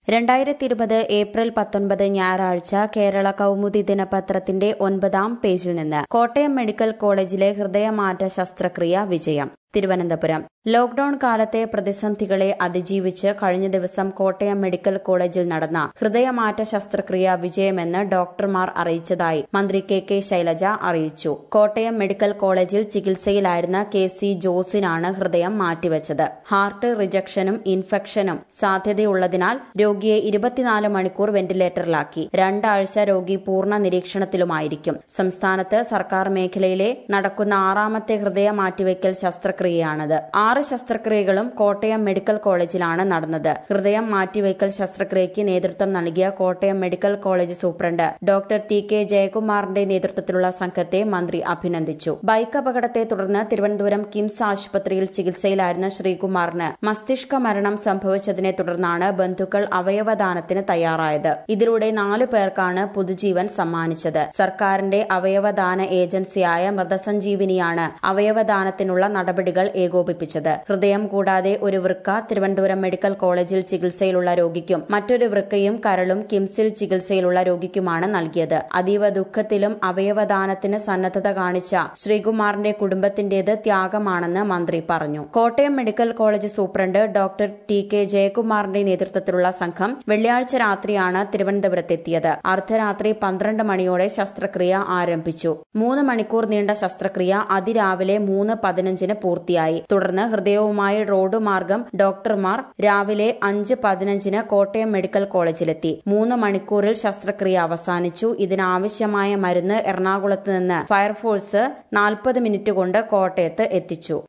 രണ്ടായിരത്തി ഇരുപത് ഏപ്രിൽ പത്തൊൻപത് ഞായറാഴ്ച കേരള കൗമുദി ദിനപത്രത്തിന്റെ ഒൻപതാം പേജിൽ നിന്ന് കോട്ടയം മെഡിക്കൽ കോളേജിലെ ഹൃദയമാറ്റ ശസ്ത്രക്രിയ വിജയം തിരുവനന്തപുരം ലോക്ഡൌൺ കാലത്തെ പ്രതിസന്ധികളെ അതിജീവിച്ച് കഴിഞ്ഞ ദിവസം കോട്ടയം മെഡിക്കൽ കോളേജിൽ നടന്ന ഹൃദയമാറ്റ ശസ്ത്രക്രിയ വിജയമെന്ന് ഡോക്ടർമാർ അറിയിച്ചതായി മന്ത്രി കെ കെ ശൈലജ അറിയിച്ചു കോട്ടയം മെഡിക്കൽ കോളേജിൽ ചികിത്സയിലായിരുന്ന കെ സി ജോസിനാണ് ഹൃദയം മാറ്റിവെച്ചത് ഹാർട്ട് റിജക്ഷനും ഇൻഫെക്ഷനും സാധ്യതയുള്ളതിനാൽ രോഗിയെ ഇരുപത്തിനാല് മണിക്കൂർ വെന്റിലേറ്ററിലാക്കി രണ്ടാഴ്ച രോഗി പൂർണ്ണ നിരീക്ഷണത്തിലുമായിരിക്കും സംസ്ഥാനത്ത് സർക്കാർ മേഖലയിലെ നടക്കുന്ന ആറാമത്തെ ഹൃദയ മാറ്റിവെക്കൽ ശസ്ത്രക്രിയയാണത് ആറ് ശസ്ത്രക്രിയകളും കോട്ടയം മെഡിക്കൽ കോളേജിലാണ് നടന്നത് ഹൃദയം മാറ്റിവെക്കൽ ശസ്ത്രക്രിയയ്ക്ക് നേതൃത്വം നൽകിയ Kottayam medical college superintendent doctor T K ജയകുമാറിന്റെ നേതൃത്വത്തിലുള്ള സംഘത്തെ മന്ത്രി അഭിനന്ദിച്ചു ബൈക്ക് അപകടത്തെ തുടർന്ന് തിരുവനന്തപുരം കിംസ് ആശുപത്രിയിൽ ചികിത്സയിലായിരുന്ന ശ്രീകുമാറിന് മസ്തിഷ്ക മരണം സംഭവിച്ചതിനെ തുടർന്നാണ് ബന്ധുക്കൾ അവയവദാനത്തിന് തയ്യാറായത് ഇതിലൂടെ നാലു പേർക്കാണ് പുതുജീവൻ സമ്മാനിച്ചത് സർക്കാരിന്റെ അവയവദാന ഏജൻസിയായ മൃതസഞ്ജീവിനിയാണ് അവയവദാനത്തിനുള്ള നടപടികൾ ഏകോപിപ്പിച്ചത് ഹൃദയം കൂടാതെ ഒരു വൃക്ക തിരുവനന്തപുരം മെഡിക്കൽ കോളേജിൽ ചികിത്സയിലുള്ള രോഗിക്കും മറ്റൊരു വൃക്കയും കരളും കിംസിൽ ചികിത്സയിലുള്ള രോഗിക്കുമാണ് നൽകിയത് അതീവ ദുഃഖത്തിലും അവയവദാനത്തിന് സന്നദ്ധത കാണിച്ച ശ്രീകുമാറിന്റെ കുടുംബത്തിന്റേത് ത്യാഗമാണെന്ന് മന്ത്രി പറഞ്ഞു Kottayam medical college superintendent doctor T K ജയകുമാറിന്റെ നേതൃത്വത്തിലുള്ള സംഘം വെള്ളിയാഴ്ച രാത്രിയാണ് തിരുവനന്തപുരത്തെത്തിയത് അർദ്ധരാത്രി പന്ത്രണ്ട് മണിയോടെ ശസ്ത്രക്രിയ ആരംഭിച്ചു മൂന്ന് മണിക്കൂർ നീണ്ട ശസ്ത്രക്രിയ അതിരാവിലെ മൂന്ന് പതിനഞ്ചിന് പൂർത്തിയായി തുടർന്ന് ഹൃദയവുമായി റോഡ് മാർഗം ഡോക്ടർമാർ രാവിലെ അഞ്ച് പതിനഞ്ചിന് കോട്ടയം മെഡിക്കൽ കോളേജിലെത്തി മൂന്ന് മണിക്കൂറിൽ ശസ്ത്രക്രിയ അവസാനിച്ചു ഇതിനാവശ്യമായ മരുന്ന് എറണാകുളത്ത് നിന്ന് ഫയർഫോഴ്സ് നാൽപ്പത് മിനിറ്റ് കൊണ്ട് കോട്ടയത്ത് എത്തിച്ചു